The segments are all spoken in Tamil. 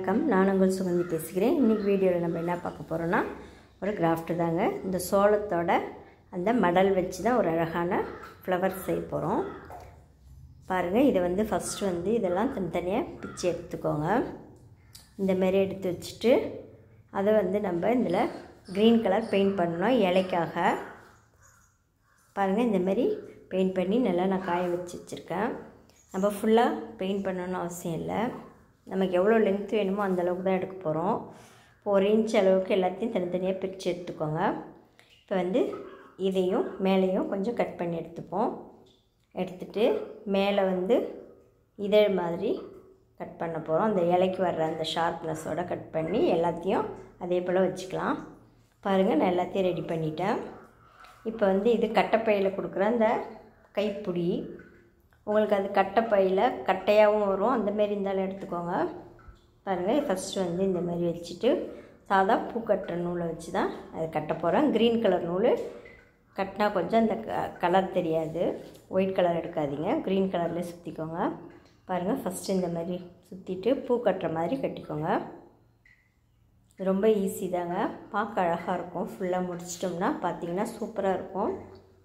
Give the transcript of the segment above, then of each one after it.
வணக்கம் நான் உங்கள் சுகந்தி பேசுகிறேன் இன்றைக்கி வீடியோவில் நம்ம என்ன பார்க்க போகிறோன்னா ஒரு கிராஃப்ட் தாங்க இந்த சோளத்தோட அந்த மடல் வச்சு தான் ஒரு அழகான ஃப்ளவர் செய்ய போகிறோம் பாருங்கள் இதை வந்து ஃபஸ்ட்டு வந்து இதெல்லாம் தனித்தனியாக பிச்சு எடுத்துக்கோங்க இந்த மாதிரி எடுத்து வச்சுட்டு அதை வந்து நம்ம இதில் க்ரீன் கலர் பெயிண்ட் பண்ணணும் இலைக்காக பாருங்கள் இந்த மாதிரி பெயிண்ட் பண்ணி நல்லா நான் காய வச்சு வச்சுருக்கேன் நம்ம ஃபுல்லாக பெயிண்ட் பண்ணணும்னு அவசியம் இல்லை நமக்கு எவ்வளோ லென்த் வேணுமோ அந்த அளவுக்கு தான் எடுக்க போகிறோம் இப்போ ஒரு இன்ச் அளவுக்கு எல்லாத்தையும் தனித்தனியாக பிரித்து எடுத்துக்கோங்க இப்போ வந்து இதையும் மேலேயும் கொஞ்சம் கட் பண்ணி எடுத்துப்போம் எடுத்துட்டு மேலே வந்து இதழ் மாதிரி கட் பண்ண போகிறோம் அந்த இலைக்கு வர்ற அந்த ஷார்ப்னஸோடு கட் பண்ணி எல்லாத்தையும் அதே போல் வச்சுக்கலாம் பாருங்கள் நான் எல்லாத்தையும் ரெடி பண்ணிட்டேன் இப்போ வந்து இது கட்டைப்பையில் கொடுக்குற அந்த கைப்பிடி உங்களுக்கு அது கட்டைப்பையில் கட்டையாகவும் வரும் அந்தமாரி இருந்தாலும் எடுத்துக்கோங்க பாருங்கள் ஃபஸ்ட்டு வந்து இந்த மாதிரி வச்சுட்டு சாதா பூ கட்டுற நூலை வச்சு தான் அது கட்ட போகிறேன் க்ரீன் கலர் நூல் கட்டினா கொஞ்சம் அந்த க கலர் தெரியாது ஒயிட் கலர் எடுக்காதீங்க க்ரீன் கலர்லேயே சுற்றிக்கோங்க பாருங்கள் ஃபஸ்ட்டு இந்த மாதிரி சுற்றிட்டு பூ கட்டுற மாதிரி கட்டிக்கோங்க ரொம்ப ஈஸி தாங்க பார்க்க அழகாக இருக்கும் ஃபுல்லாக முடிச்சிட்டோம்னா பார்த்திங்கன்னா சூப்பராக இருக்கும்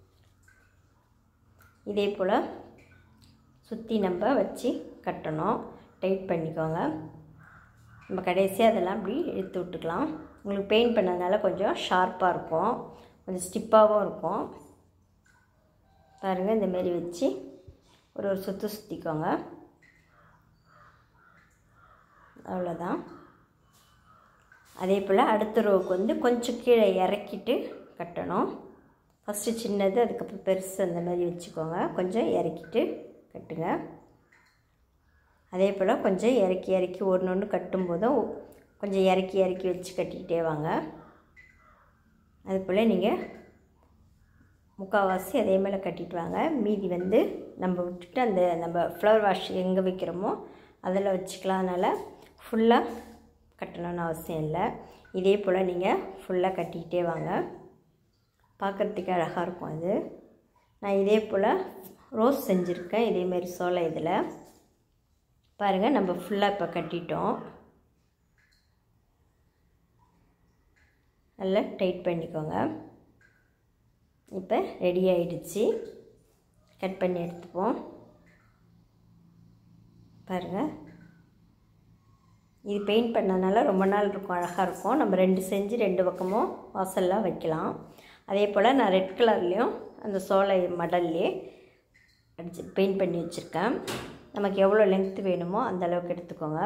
இதே போல் சுற்றி நம்ம வச்சு கட்டணும் டைட் பண்ணிக்கோங்க நம்ம கடைசியாக அதெல்லாம் அப்படி எடுத்து விட்டுக்கலாம் உங்களுக்கு பெயிண்ட் பண்ணதுனால கொஞ்சம் ஷார்ப்பாக இருக்கும் கொஞ்சம் ஸ்டிப்பாகவும் இருக்கும் பாருங்கள் இந்தமாரி வச்சு ஒரு ஒரு சுற்று சுற்றிக்கோங்க அவ்வளோதான் அதே போல் அடுத்த ரோவுக்கு வந்து கொஞ்சம் கீழே இறக்கிட்டு கட்டணும் ஃபஸ்ட்டு சின்னது அதுக்கப்புறம் பெருசு அந்த மாதிரி வச்சுக்கோங்க கொஞ்சம் இறக்கிட்டு கட்டுங்க அதே போல் கொஞ்சம் இறக்கி இறக்கி ஒன்று ஒன்று கட்டும்போதும் கொஞ்சம் இறக்கி இறக்கி வச்சு கட்டிக்கிட்டே வாங்க அது போல் நீங்கள் முக்கால்வாசி அதே மேலே கட்டிட்டு வாங்க மீதி வந்து நம்ம விட்டுட்டு அந்த நம்ம ஃப்ளவர் வாஷ் எங்கே வைக்கிறோமோ அதில் வச்சுக்கலாம் அதனால் ஃபுல்லாக கட்டணும்னு அவசியம் இல்லை இதே போல் நீங்கள் ஃபுல்லாக கட்டிக்கிட்டே வாங்க பார்க்குறதுக்கு அழகாக இருக்கும் அது நான் இதே போல் ரோஸ் செஞ்சுருக்கேன் இதேமாரி சோளை இதில் பாருங்கள் நம்ம ஃபுல்லாக இப்போ கட்டிட்டோம் நல்லா டைட் பண்ணிக்கோங்க இப்போ ரெடி ஆகிடுச்சு கட் பண்ணி எடுத்துப்போம் பாருங்கள் இது பெயிண்ட் பண்ணனால ரொம்ப நாள் இருக்கும் அழகாக இருக்கும் நம்ம ரெண்டு செஞ்சு ரெண்டு பக்கமும் வாசல்லாம் வைக்கலாம் அதே போல் நான் ரெட் கலர்லேயும் அந்த சோளை மடல்லே அடிச்சு பெயிண்ட் பண்ணி வச்சுருக்கேன் நமக்கு எவ்வளோ லென்த்து வேணுமோ அந்த அளவுக்கு எடுத்துக்கோங்க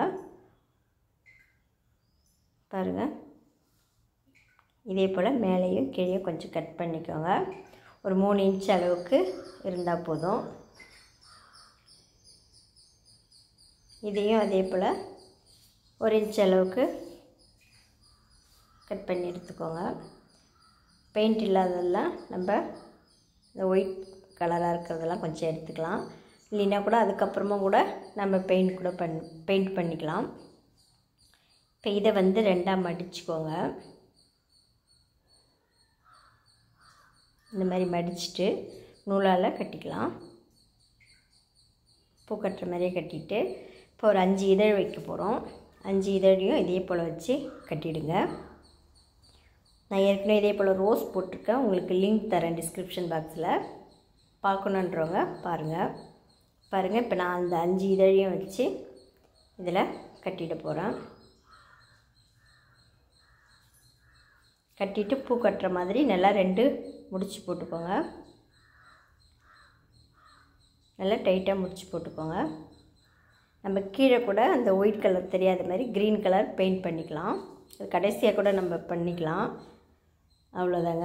பாருங்கள் இதே போல் மேலேயும் கீழே கொஞ்சம் கட் பண்ணிக்கோங்க ஒரு மூணு இன்ச் அளவுக்கு இருந்தால் போதும் இதையும் அதே போல் ஒரு இன்ச் அளவுக்கு கட் பண்ணி எடுத்துக்கோங்க பெயிண்ட் இல்லாததெல்லாம் நம்ம இந்த ஒயிட் கலராக இருக்கிறதெல்லாம் கொஞ்சம் எடுத்துக்கலாம் இல்லைன்னா கூட அதுக்கப்புறமா கூட நம்ம பெயிண்ட் கூட பண் பெயிண்ட் பண்ணிக்கலாம் இப்போ இதை வந்து ரெண்டாக மடிச்சுக்கோங்க இந்த மாதிரி மடிச்சுட்டு நூலால் கட்டிக்கலாம் பூ கட்டுற மாதிரியே கட்டிட்டு இப்போ ஒரு அஞ்சு இதழ் வைக்க போகிறோம் அஞ்சு இதழையும் இதே போல் வச்சு கட்டிடுங்க நான் ஏற்கனவே இதே போல் ரோஸ் போட்டிருக்கேன் உங்களுக்கு லிங்க் தரேன் டிஸ்கிரிப்ஷன் பாக்ஸில் பார்க்கணுன்றவங்க பாருங்கள் பாருங்கள் இப்போ நான் அந்த அஞ்சு இதழையும் வச்சு இதில் கட்டிட போகிறேன் கட்டிட்டு பூ கட்டுற மாதிரி நல்லா ரெண்டு முடிச்சு போட்டுக்கோங்க நல்லா டைட்டாக முடிச்சு போட்டுக்கோங்க நம்ம கீழே கூட அந்த ஒயிட் கலர் தெரியாத மாதிரி க்ரீன் கலர் பெயிண்ட் பண்ணிக்கலாம் அது கடைசியாக கூட நம்ம பண்ணிக்கலாம் அவ்வளோதாங்க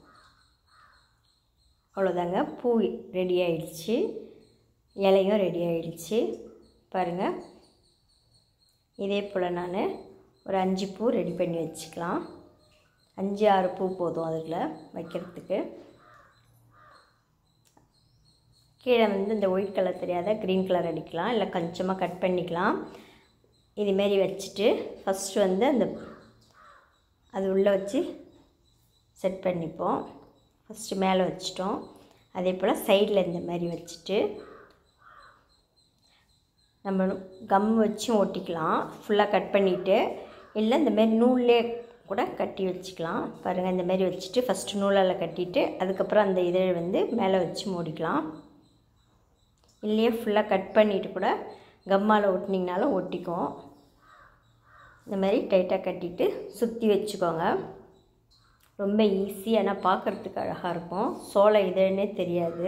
அவ்வளோதாங்க பூ ரெடி ஆயிடுச்சு இலையும் ரெடி ஆயிடுச்சு பாருங்கள் இதே போல் நான் ஒரு அஞ்சு பூ ரெடி பண்ணி வச்சுக்கலாம் அஞ்சு ஆறு பூ போதும் அதில் வைக்கிறதுக்கு கீழே வந்து இந்த ஒயிட் கலர் தெரியாத க்ரீன் கலர் அடிக்கலாம் இல்லை கொஞ்சமாக கட் பண்ணிக்கலாம் இதுமாரி வச்சுட்டு ஃபஸ்ட்டு வந்து அந்த அது உள்ளே வச்சு செட் பண்ணிப்போம் ஃபஸ்ட்டு மேலே வச்சிட்டோம் அதே போல் சைடில் இந்த மாதிரி வச்சுட்டு நம்ம கம் வச்சும் ஒட்டிக்கலாம் ஃபுல்லாக கட் பண்ணிவிட்டு இல்லை இந்த மாதிரி நூல்லே கூட கட்டி வச்சுக்கலாம் பாருங்கள் இந்த மாதிரி வச்சுட்டு ஃபஸ்ட்டு நூலால் கட்டிட்டு அதுக்கப்புறம் அந்த இதழ் வந்து மேலே வச்சு மூடிக்கலாம் இல்லையே ஃபுல்லாக கட் பண்ணிவிட்டு கூட கம்மால் ஒட்டினீங்கனாலும் ஒட்டிக்கும் இந்த மாதிரி டைட்டாக கட்டிட்டு சுற்றி வச்சுக்கோங்க ரொம்ப ஈஸி ஆனால் பார்க்குறதுக்கு அழகாக இருக்கும் சோள இதழ்னே தெரியாது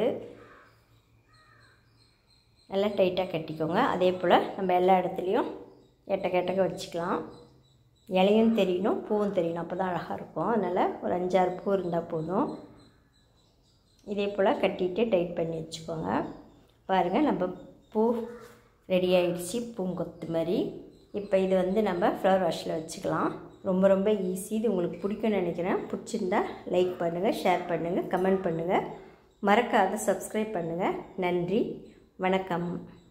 நல்லா டைட்டாக கட்டிக்கோங்க அதே போல் நம்ம எல்லா இடத்துலையும் எட்ட கெட்டக்க வச்சுக்கலாம் இலையும் தெரியணும் பூவும் தெரியணும் அப்போ தான் அழகாக இருக்கும் அதனால் ஒரு அஞ்சாறு பூ இருந்தால் போதும் இதே போல் கட்டிட்டு டைட் பண்ணி வச்சுக்கோங்க பாருங்கள் நம்ம பூ ரெடி ஆகிடுச்சு பூங்கொத்து மாதிரி இப்போ இது வந்து நம்ம ஃப்ளவர் வாஷில் வச்சுக்கலாம் ரொம்ப ரொம்ப ஈஸி இது உங்களுக்கு பிடிக்கும்னு நினைக்கிறேன் பிடிச்சிருந்தா லைக் பண்ணுங்கள் ஷேர் பண்ணுங்கள் கமெண்ட் பண்ணுங்கள் மறக்காத சப்ஸ்கிரைப் பண்ணுங்கள் நன்றி வணக்கம்